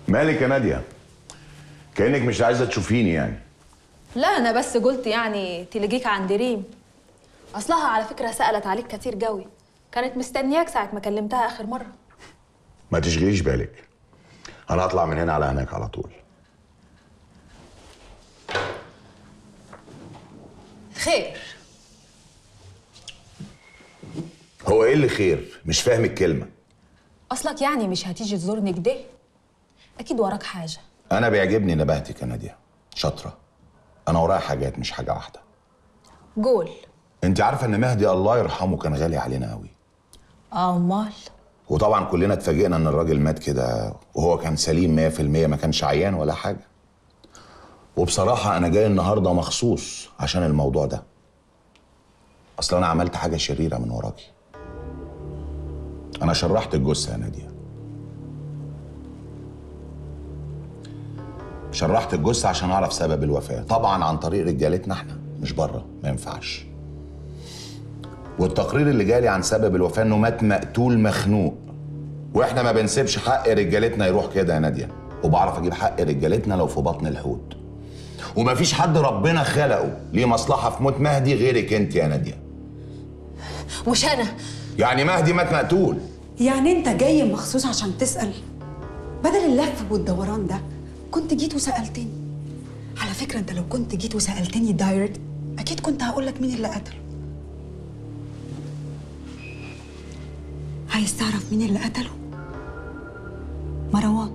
مالك يا ناديه كانك مش عايزه تشوفيني يعني لا انا بس قلت يعني تلقيك عند ريم اصلها على فكره سالت عليك كتير قوي كانت مستنياك ساعه ما كلمتها اخر مره ما تشغليش بالك انا هطلع من هنا على هناك على طول خير هو ايه اللي خير مش فاهم الكلمه اصلك يعني مش هتيجي تزورني كده اكيد وراك حاجه انا بيعجبني نباهتك يا ناديه شاطره انا ورايا حاجات مش حاجه واحده قول انت عارفه ان مهدي الله يرحمه كان غالي علينا قوي اه امال وطبعا كلنا اتفاجئنا ان الراجل مات كده وهو كان سليم 100% ما كانش عيان ولا حاجه وبصراحه انا جاي النهارده مخصوص عشان الموضوع ده اصل انا عملت حاجه شريره من وراكي انا شرحت الجثه يا ناديه شرحت الجثه عشان اعرف سبب الوفاه طبعا عن طريق رجالتنا احنا مش بره ما ينفعش والتقرير اللي جالي عن سبب الوفاه انه مات مقتول مخنوق واحنا ما بنسيبش حق رجالتنا يروح كده يا ناديه وبعرف اجيب حق رجالتنا لو في بطن الحوت ومفيش حد ربنا خلقه ليه مصلحه في موت مهدي غيرك انت يا ناديه مش انا يعني مهدي مات مقتول يعني انت جاي مخصوص عشان تسأل بدل اللف والدوران ده كنت جيت وسألتني على فكرة انت لو كنت جيت وسألتني دايركت اكيد كنت هقولك مين اللي قتله عايز تعرف مين اللي قتله مروان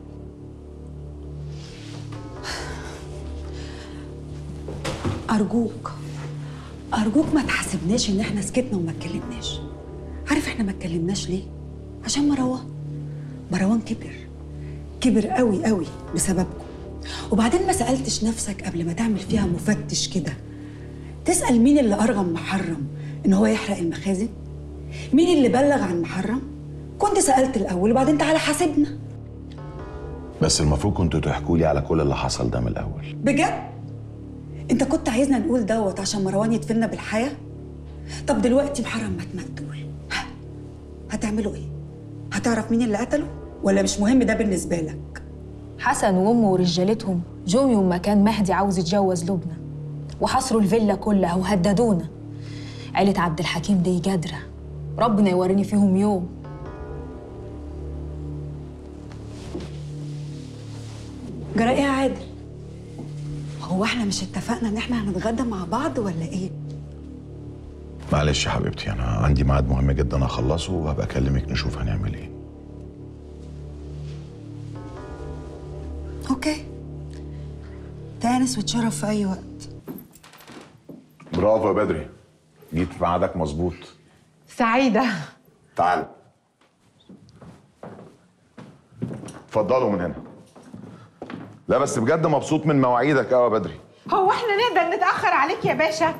أرجوك أرجوك ما تحاسبناش إن إحنا سكتنا وما اتكلمناش عارف إحنا ما اتكلمناش ليه؟ عشان مروان مروان كبر كبر قوي قوي بسببكم وبعدين ما سألتش نفسك قبل ما تعمل فيها مفتش كده تسأل مين اللي أرغم محرم إن هو يحرق المخازن؟ مين اللي بلغ عن محرم؟ كنت سألت الأول وبعدين تعالى حاسبنا بس المفروض كنتوا تحكوا لي على كل اللي حصل ده من الاول بجد؟ انت كنت عايزنا نقول دوت عشان مروان يدفننا بالحياة؟ طب دلوقتي محرم مات مقتول ها، هتعملوا ايه؟ هتعرف مين اللي قتله؟ ولا مش مهم ده بالنسبة لك؟ حسن وامه ورجالتهم جم يوم ما كان مهدي عاوز يتجوز لبنى وحصروا الفيلا كلها وهددونا عيلة عبد الحكيم دي جادرة ربنا يوريني فيهم يوم جرى ايه يا عادل؟ هو احنا مش اتفقنا ان احنا هنتغدى مع بعض ولا ايه؟ معلش يا حبيبتي انا عندي ميعاد مهم جدا اخلصه وهبقى اكلمك نشوف هنعمل ايه اوكي تانس وتشرف في اي وقت برافو يا بدري جيت في ميعادك مظبوط سعيدة تعال اتفضلوا من هنا لا بس بجد مبسوط من مواعيدك قوي يا بدري هو احنا نقدر نتأخر عليك يا باشا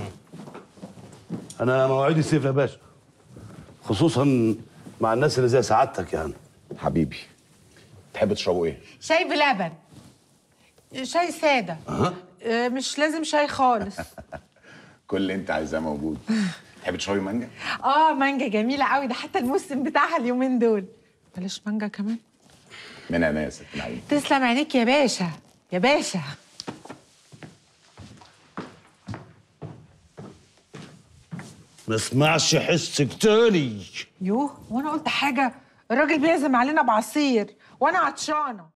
انا مواعيدي سيف يا باشا خصوصا مع الناس اللي زي سعادتك يعني حبيبي تحب تشربوا ايه شاي بلبن شاي سادة أه، مش لازم شاي خالص كل اللي انت عايزاه موجود تحب تشربي مانجا اه مانجا جميلة قوي ده حتى الموسم بتاعها اليومين دول بلاش مانجا كمان من انا اسف العين تسلم عينيك يا باشا يا باشا ما اسمعش حسك تاني يوه وانا قلت حاجة الراجل بيعزم علينا بعصير وانا عطشانة